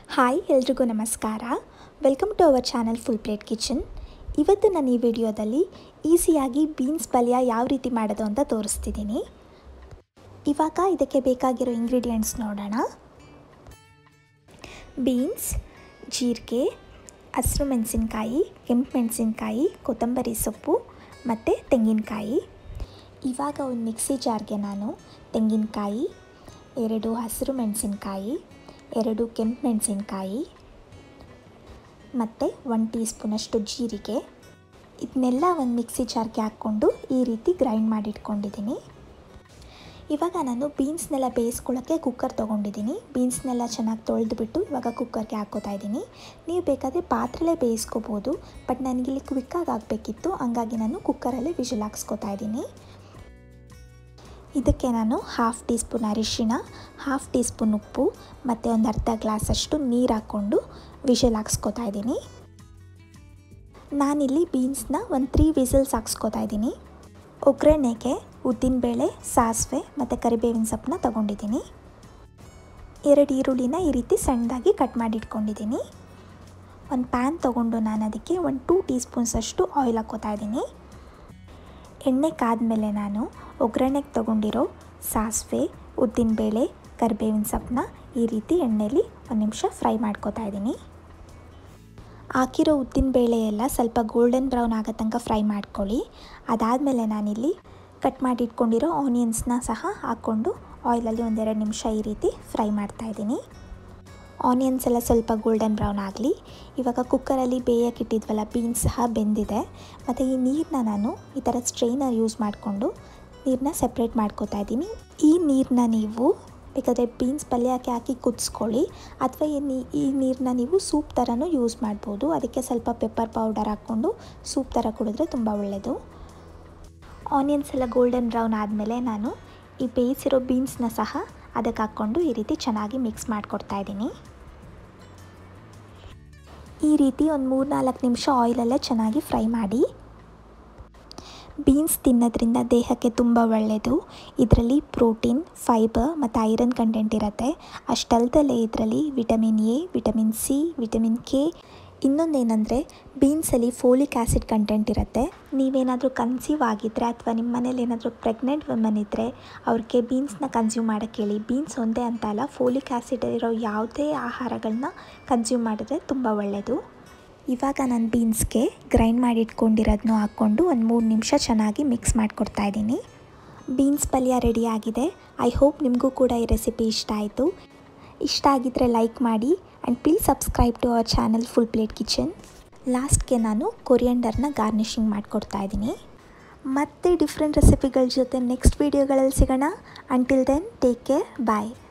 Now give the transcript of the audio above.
hi ಎಲ್ರಿಗೂ ನಮಸ್ಕಾರ welcome to our channel full plate kitchen ಇವತ್ತು ನಾನು ಈ ವಿಡಿಯೋದಲ್ಲಿ ಈಸಿಯಾಗಿ ಬೀನ್ಸ್ ಪಲ್ಯ ಯಾವ ರೀತಿ ಮಾಡೋದು ಅಂತ ತೋರಿಸ್ತಿದ್ದೀನಿ ಇವಾಗ ಇದಕ್ಕೆ ಬೇಕಾಗಿರೋ ಇಂಗ್ರೀಡಿಯೆಂಟ್ಸ್ ನೋಡೋಣ ಬೀನ್ಸ್ ಜೀರಿಗೆ ಹಸಿರು ಮೆಣಸಿನ್ಕಾಯಿ ಕೆಂಪು ಮೆಣಸಿನ್ಕಾಯಿ ಕೊತ್ತಂಬರಿ ಸೊಪ್ಪು ಮತ್ತು ತೆಂಗಿನಕಾಯಿ ಇವಾಗ ಒಂದು ಮಿಕ್ಸಿ ಜಾರ್ಗೆ ನಾನು ತೆಂಗಿನಕಾಯಿ ಎರಡು ಹಸಿರು ಮೆಣಸಿನ್ಕಾಯಿ ಎರಡು ಕೆಂಪು ಮೆಣಸಿನ್ಕಾಯಿ ಮತ್ತು ಒನ್ ಟೀ ಸ್ಪೂನಷ್ಟು ಜೀರಿಗೆ ಇದನ್ನೆಲ್ಲ ಒಂದು ಮಿಕ್ಸಿ ಜಾರ್ಗೆ ಹಾಕ್ಕೊಂಡು ಈ ರೀತಿ ಗ್ರೈಂಡ್ ಮಾಡಿಟ್ಕೊಂಡಿದ್ದೀನಿ ಇವಾಗ ನಾನು ಬೀನ್ಸ್ನೆಲ್ಲ ಬೇಯಿಸ್ಕೊಳ್ಳೋಕ್ಕೆ ಕುಕ್ಕರ್ ತೊಗೊಂಡಿದ್ದೀನಿ ಬೀನ್ಸ್ನೆಲ್ಲ ಚೆನ್ನಾಗಿ ತೊಳೆದುಬಿಟ್ಟು ಇವಾಗ ಕುಕ್ಕರ್ಗೆ ಹಾಕ್ಕೋತಾ ಇದ್ದೀನಿ ನೀವು ಬೇಕಾದರೆ ಪಾತ್ರೆಲೇ ಬೇಯಿಸ್ಕೋಬೋದು ಬಟ್ ನನಗಿಲ್ಲಿ ಕ್ವಿಕ್ಕಾಗಿ ಆಗಬೇಕಿತ್ತು ಹಂಗಾಗಿ ನಾನು ಕುಕ್ಕರಲ್ಲೇ ವಿಷಲ್ ಹಾಕ್ಸ್ಕೊತಾ ಇದ್ದೀನಿ ಇದಕ್ಕೆ ನಾನು ಹಾಫ್ ಟೀ ಸ್ಪೂನ್ ಅರಿಶಿಣ ಹಾಫ್ ಟೀ ಸ್ಪೂನ್ ಉಪ್ಪು ಮತ್ತು ಒಂದು ಅರ್ಧ ಗ್ಲಾಸಷ್ಟು ನೀರು ಹಾಕ್ಕೊಂಡು ವಿಷಲ್ ಹಾಕ್ಸ್ಕೊತಾ ಇದ್ದೀನಿ ನಾನಿಲ್ಲಿ ಬೀನ್ಸ್ನ ಒಂದು ತ್ರೀ ವಿಸಲ್ಸ್ ಹಾಕ್ಸ್ಕೊತಾ ಇದ್ದೀನಿ ಒಗ್ಗರಣೆಗೆ ಉದ್ದಿನಬೇಳೆ ಸಾಸಿವೆ ಮತ್ತು ಕರಿಬೇವಿನ ಸೊಪ್ಪನ್ನ ತೊಗೊಂಡಿದ್ದೀನಿ ಎರಡು ಈರುಳ್ಳಿನ ಈ ರೀತಿ ಸಣ್ಣದಾಗಿ ಕಟ್ ಮಾಡಿ ಇಟ್ಕೊಂಡಿದ್ದೀನಿ ಒಂದು ಪ್ಯಾನ್ ತೊಗೊಂಡು ನಾನು ಅದಕ್ಕೆ ಒಂದು ಟೂ ಟೀ ಸ್ಪೂನ್ಸಷ್ಟು ಆಯಿಲ್ ಹಾಕ್ಕೋತಾ ಇದ್ದೀನಿ ಎಣ್ಣೆ ಕಾದ್ಮೇಲೆ ನಾನು ಒಗ್ಗರಣೆಗೆ ತೊಗೊಂಡಿರೋ ಸಾಸಿವೆ ಉದ್ದಿನಬೇಳೆ ಕರಿಬೇವಿನ ಸೊಪ್ಪನ್ನ ಈ ರೀತಿ ಎಣ್ಣೆಯಲ್ಲಿ ಒಂದು ನಿಮಿಷ ಫ್ರೈ ಮಾಡ್ಕೋತಾ ಇದ್ದೀನಿ ಹಾಕಿರೋ ಉದ್ದಿನಬೇಳೆ ಎಲ್ಲ ಸ್ವಲ್ಪ ಗೋಲ್ಡನ್ ಬ್ರೌನ್ ಆಗೋ ತನಕ ಫ್ರೈ ಮಾಡ್ಕೊಳ್ಳಿ ಅದಾದಮೇಲೆ ನಾನಿಲ್ಲಿ ಕಟ್ ಮಾಡಿ ಇಟ್ಕೊಂಡಿರೋ ಆನಿಯನ್ಸ್ನ ಸಹ ಹಾಕ್ಕೊಂಡು ಆಯಿಲಲ್ಲಿ ಒಂದೆರಡು ನಿಮಿಷ ಈ ರೀತಿ ಫ್ರೈ ಮಾಡ್ತಾಯಿದ್ದೀನಿ ಆನಿಯನ್ಸ್ ಎಲ್ಲ ಸ್ವಲ್ಪ ಗೋಲ್ಡನ್ ಬ್ರೌನ್ ಆಗಲಿ ಇವಾಗ ಕುಕ್ಕರಲ್ಲಿ ಬೇಯಕ್ಕಿಟ್ಟಿದ್ವಲ್ಲ ಬೀನ್ಸ್ ಸಹ ಬೆಂದಿದೆ ಮತ್ತು ಈ ನೀರನ್ನ ನಾನು ಈ ಥರ ಸ್ಟ್ರೈನರ್ ಯೂಸ್ ಮಾಡಿಕೊಂಡು ನೀರನ್ನ ಸೆಪ್ರೇಟ್ ಮಾಡ್ಕೋತಾ ಇದ್ದೀನಿ ಈ ನೀರನ್ನ ನೀವು ಬೇಕಾದರೆ ಬೀನ್ಸ್ ಪಲ್ಯಕ್ಕೆ ಹಾಕಿ ಕುದಿಸ್ಕೊಳ್ಳಿ ಅಥವಾ ಈ ನೀ ಈ ನೀರನ್ನ ನೀವು ಸೂಪ್ ಥರನೂ ಯೂಸ್ ಮಾಡ್ಬೋದು ಅದಕ್ಕೆ ಸ್ವಲ್ಪ ಪೆಪ್ಪರ್ ಪೌಡರ್ ಹಾಕ್ಕೊಂಡು ಸೂಪ್ ಥರ ಕುಡಿದ್ರೆ ತುಂಬ ಒಳ್ಳೆಯದು ಆನಿಯನ್ಸ್ ಎಲ್ಲ ಗೋಲ್ಡನ್ ಬ್ರೌನ್ ಆದಮೇಲೆ ನಾನು ಈ ಬೇಯಿಸಿರೋ ಬೀನ್ಸ್ನ ಸಹ ಅದಕ್ಕೆ ಹಾಕ್ಕೊಂಡು ಈ ರೀತಿ ಚೆನ್ನಾಗಿ ಮಿಕ್ಸ್ ಮಾಡಿಕೊಡ್ತಾ ಇದ್ದೀನಿ ಈ ರೀತಿ ಒಂದು ಮೂರು ನಾಲ್ಕು ನಿಮಿಷ ಆಯಿಲಲ್ಲೇ ಚೆನ್ನಾಗಿ ಫ್ರೈ ಮಾಡಿ ಬೀನ್ಸ್ ತಿನ್ನೋದ್ರಿಂದ ದೇಹಕ್ಕೆ ತುಂಬ ಒಳ್ಳೆಯದು ಇದರಲ್ಲಿ ಪ್ರೋಟೀನ್ ಫೈಬರ್ ಮತ್ತು ಐರನ್ ಕಂಟೆಂಟ್ ಇರುತ್ತೆ ಅಷ್ಟಲ್ದಲ್ಲೇ ಇದರಲ್ಲಿ vitamin A vitamin C vitamin K ಇನ್ನೊಂದೇನೆಂದರೆ ಬೀನ್ಸಲ್ಲಿ ಫೋಲಿಕ್ ಆ್ಯಸಿಡ್ ಕಂಟೆಂಟ್ ಇರುತ್ತೆ ನೀವೇನಾದರೂ ಕನ್ಸೀವ್ ಆಗಿದ್ದರೆ ಅಥವಾ ನಿಮ್ಮ ಮನೇಲಿ ಏನಾದರೂ ಪ್ರೆಗ್ನೆಂಟ್ ವುಮನ್ ಇದ್ದರೆ ಅವ್ರಿಗೆ ಬೀನ್ಸ್ನ ಕನ್ಸ್ಯೂಮ್ ಮಾಡೋಕ್ಕೆ ಹೇಳಿ ಬೀನ್ಸ್ ಒಂದೇ ಅಂತ ಅಲ್ಲ ಫೋಲಿಕ್ ಆ್ಯಸಿಡ್ ಇರೋ ಯಾವುದೇ ಆಹಾರಗಳನ್ನ ಕನ್ಸ್ಯೂಮ್ ಮಾಡಿದ್ರೆ ತುಂಬ ಒಳ್ಳೆಯದು ಇವಾಗ ನಾನು ಬೀನ್ಸ್ಗೆ ಗ್ರೈಂಡ್ ಮಾಡಿ ಇಟ್ಕೊಂಡಿರೋದನ್ನೂ ಹಾಕ್ಕೊಂಡು ಒಂದು ಮೂರು ನಿಮಿಷ ಚೆನ್ನಾಗಿ ಮಿಕ್ಸ್ ಮಾಡಿಕೊಡ್ತಾ ಇದ್ದೀನಿ ಬೀನ್ಸ್ ಪಲ್ಯ ರೆಡಿ ಆಗಿದೆ ಐ ಹೋಪ್ ನಿಮಗೂ ಕೂಡ ಈ ರೆಸಿಪಿ ಇಷ್ಟ ಆಯಿತು ಇಷ್ಟ ಆಗಿದ್ದರೆ ಲೈಕ್ ಮಾಡಿ and please subscribe to our channel full plate Kitchen ಲಾಸ್ಟ್ಗೆ ನಾನು ಕೊರಿಯಂಡರ್ನ ಗಾರ್ನಿಷಿಂಗ್ ಮಾಡಿಕೊಡ್ತಾ ಇದ್ದೀನಿ ಮತ್ತೆ ಡಿಫ್ರೆಂಟ್ ರೆಸಿಪಿಗಳ ಜೊತೆ ನೆಕ್ಸ್ಟ್ ವೀಡಿಯೋಗಳಲ್ಲಿ ಸಿಗೋಣ ಅಂಟಿಲ್ ದೆನ್ ಟೇಕ್ ಕೇರ್ ಬಾಯ್